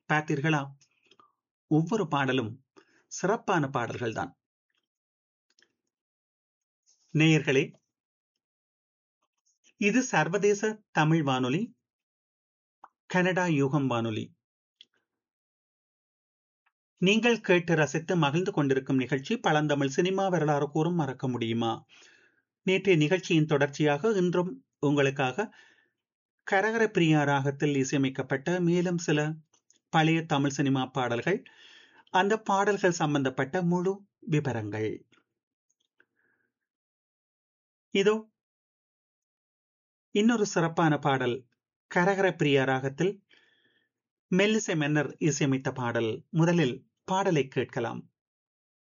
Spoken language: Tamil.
பார்த்தீர்களா ஒவ்வொரு பாடலும் சிறப்பான பாடல்கள்தான் நேயர்களே இது சர்வதேச தமிழ் வானொலி கனடா யூகம் வானொலி நீங்கள் கேட்டு ரசித்து மகிழ்ந்து கொண்டிருக்கும் நிகழ்ச்சி பழந்தமிழ் சினிமா வரலாறு கூறும் மறக்க முடியுமா நேற்றைய நிகழ்ச்சியின் தொடர்ச்சியாக இன்றும் உங்களுக்காக கரகர பிரியா ராகத்தில் இசையமைக்கப்பட்ட மேலும் சில பழைய தமிழ் சினிமா பாடல்கள் அந்த பாடல்கள் சம்பந்தப்பட்ட முழு விவரங்கள் இதோ இன்னொரு சிறப்பான பாடல் கரகர பிரியா ராகத்தில் மெல்லிசை மன்னர் இசையமைத்த பாடல் முதலில் பாடலை கேட்கலாம்